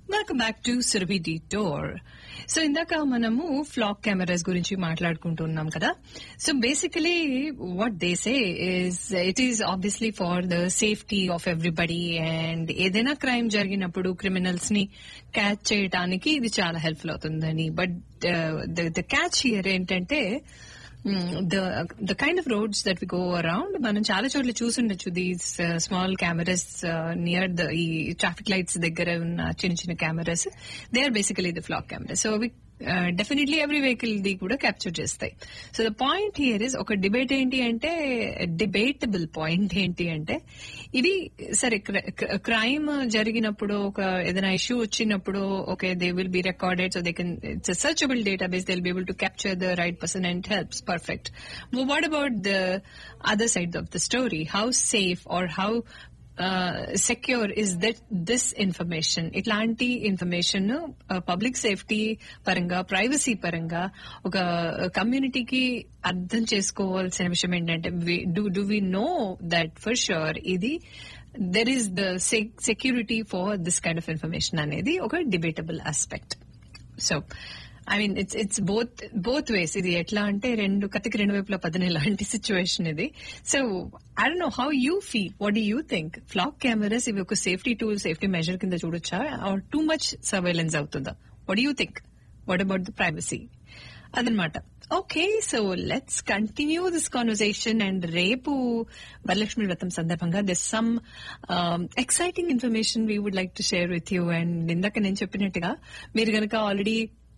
welcome back to Surabhi డి టోర్ so ఇందాక మనము ఫ్లాక్ కెమెరాస్ గురించి మాట్లాడుకుంటున్నాం కదా so basically what they say is it is obviously for the safety of everybody and ఏదైనా క్రైమ్ జరిగినప్పుడు క్రిమినల్స్ ని క్యాచ్ చేయడానికి ఇది చాలా హెల్ప్ఫుల్ అవుతుందని బట్ ద క్యాచ్ హియర్ ఏంటంటే the the kind of roads that we go around మనం చాలా చోట్ల చూసుండొచ్చు these small cameras near the ఈ ట్రాఫిక్ లైట్స్ దగ్గర ఉన్న చిన్న చిన్న cameras they are basically the Flock cameras so అవి డెఫినెట్లీ ఎవ్రీ వెహికల్ ది కూడా క్యాప్చర్ చేస్తాయి so the point here is ఒక డిబేట్ ఏంటి అంటే డిబేటబుల్ పాయింట్ ఏంటి అంటే ఇది సరే క్రైమ్ జరిగినప్పుడు ఒక ఏదైనా ఇష్యూ వచ్చినప్పుడు okay they will be recorded so they can it's searchable database they will be able to capture the right person and helps perfect what about the other side of the story how safe are how secure is that this information ఇట్లాంటి information public safety పరంగా privacy పరంగా ఒక కమ్యూనిటీకి అర్థం చేసుకోవాల్సిన విషయం ఏంటంటే do do we know that for sure ఇది there is the security for this kind of information అనేది ఒక debatable aspect so I mean it's it's both both ways ఇది ఎట్లా అంటే రెండు కత్తికి రెండు వైపుల పదని లాంటి సిచ్యువేషన్ ఇది so I don't know how you feel what do you think Flock cameras ఇవి ఒక సేఫ్టీ టూల్ సేఫ్టీ మెజర్ కింద చూడొచ్చా ఆర్ టూ మచ్ సర్వైలెన్స్ అవుతుందా what you think what about the privacy అదనమాట okay so let's continue this conversation and రేపు వరలక్ష్మి వ్రతం సందర్భంగా this some exciting information we would like to share with you and ఇందాక నేను చెప్పినట్టుగా మీరు కనుక already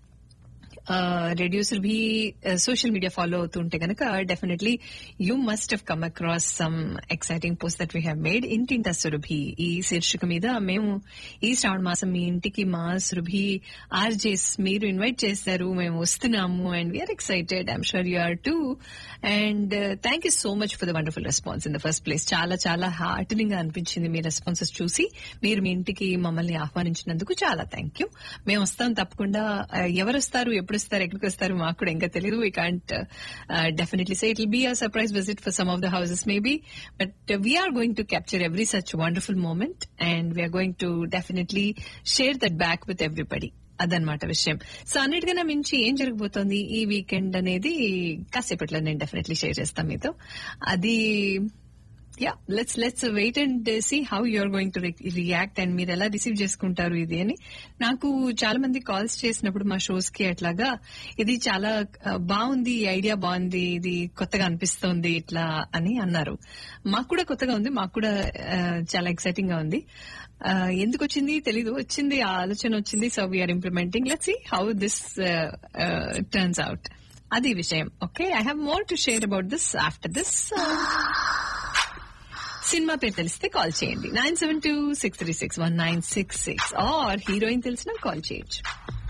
radio Surabhi social media follow అవుతుంటే కనుక definitely you must have come across some exciting post that we have made ఇంటింట సురభి ఈ శీర్షిక మీద మేము ఈ శ్రావణ మాసం మీ ఇంటికి మా సురభి ఆర్జేస్ మీరు ఇన్వైట్ చేస్తారు మేము వస్తున్నాము and we're excited I'm sure you are too and thank you so much for the wonderful response in the first place చాలా చాలా హార్టనింగ్ గా అనిపించింది మీ రెస్పాన్సెస్ చూసి మీరు మీ ఇంటికి మమ్మల్ని ఆహ్వానించినందుకు చాలా థ్యాంక్ యూ మేము వస్తాం తప్పకుండా ఎవరు వస్తారు ఎప్పుడు వస్తారు ఎక్కడికి వస్తారు మాకు కూడా ఇంకా తెలియదు we can't definitely say it will be a surprise visit for some of the houses maybe but we're going to capture every such wonderful moment and we're going to definitely share that back with everybody అదనమాట విషయం so అన్నిటికన్నా మించి ఏం జరగబోతోంది ఈ weekend అనేది కాసేపట్లో నేను డెఫినెట్లీ షేర్ చేస్తాను మీతో అది ya let's let's wait and see how you're going to react and మీరు ఎలా రిసీవ్ చేసుకుంటారు ఇది అని నాకు చాలా మంది కాల్స్ చేసినప్పుడు మా షోస్ కి అట్లాగా ఇది చాలా బాగుంది ఈ ఐడియా బాగుంది ఇది కొత్తగా అనిపిస్తోంది ఇట్లా అని అన్నారు మాకు కూడా కొత్తగా ఉంది మాకు కూడా చాలా ఎక్సైటింగ్ గా ఉంది ఎందుకు వచ్చింది తెలీదు వచ్చింది ఆ ఆలోచన వచ్చింది so we're implementing let see how this turns out అది విషయం okay I have more to share about this after this cinema పేరు తెలిస్తే కాల్ చేయండి nine seven two six three six one nine six six or heroine తెలిసిన call చేయొచ్చు